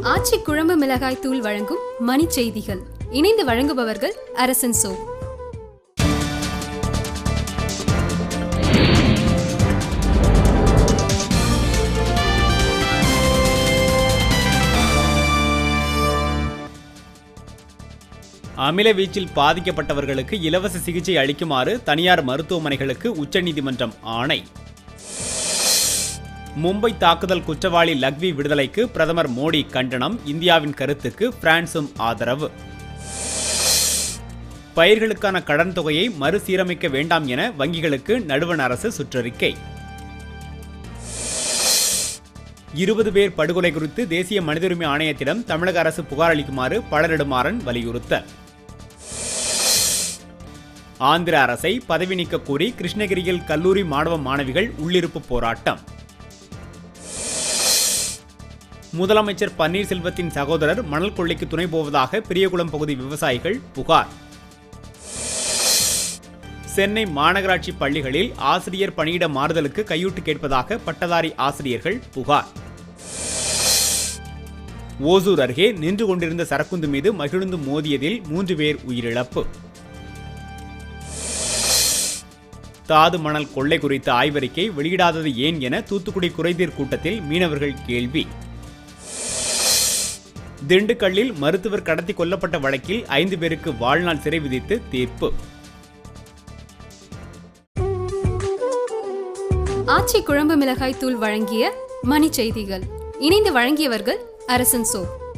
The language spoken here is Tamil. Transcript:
ஆச்சி குழம்பு மிளகாய் தூள் வழங்கும் மணி செய்திகள் இணைந்து வழங்குபவர்கள் அரசன் சோ அமில வீச்சில் பாதிக்கப்பட்டவர்களுக்கு இலவச சிகிச்சை அளிக்குமாறு தனியார் மருத்துவமனைகளுக்கு உச்சநீதிமன்றம் ஆணை மும்பை தாக்குதல் குற்றவாளி லக்வி விடுதலைக்கு பிரதமர் மோடி கண்டனம் இந்தியாவின் கருத்துக்கு பிரான்சும் ஆதரவு பயிர்களுக்கான கடன் தொகையை மறுசீரமைக்க வேண்டாம் என வங்கிகளுக்கு நடுவண் அரசு சுற்றறிக்கை இருபது பேர் படுகொலை குறித்து தேசிய மனித உரிமை ஆணையத்திடம் தமிழக அரசு புகார் அளிக்குமாறு பழநெடுமாறன் வலியுறுத்தல் ஆந்திர அரசை பதவி நீக்க கோரி கிருஷ்ணகிரியில் கல்லூரி மாணவ மாணவிகள் உள்ளிருப்பு போராட்டம் முதலமைச்சர் பன்னீர்செல்வத்தின் சகோதரர் மணல் கொள்ளைக்கு துணை போவதாக பெரியகுளம் பகுதி விவசாயிகள் புகார் சென்னை மாநகராட்சி பள்ளிகளில் ஆசிரியர் பணியிட மாறுதலுக்கு கையூட்டு கேட்பதாக பட்டதாரி ஆசிரியர்கள் புகார் ஓசூர் அருகே நின்று கொண்டிருந்த சரக்குந்து மீது மகிழுந்து மோதியதில் மூன்று பேர் உயிரிழப்பு தாது மணல் கொள்ளை குறித்த ஆய்வறிக்கை வெளியிடாதது ஏன் என தூத்துக்குடி குறைதீர் கூட்டத்தில் மீனவர்கள் கேள்வி திண்டுக்கல்லில் மருத்துவர் கடத்தி கொல்லப்பட்ட வழக்கில் ஐந்து பேருக்கு வாழ்நாள் சிறை விதித்து தீர்ப்பு ஆச்சி குழம்பு மிளகாய் தூள் வழங்கிய மணி செய்திகள் இணைந்து வழங்கியவர்கள் அரசன் சோ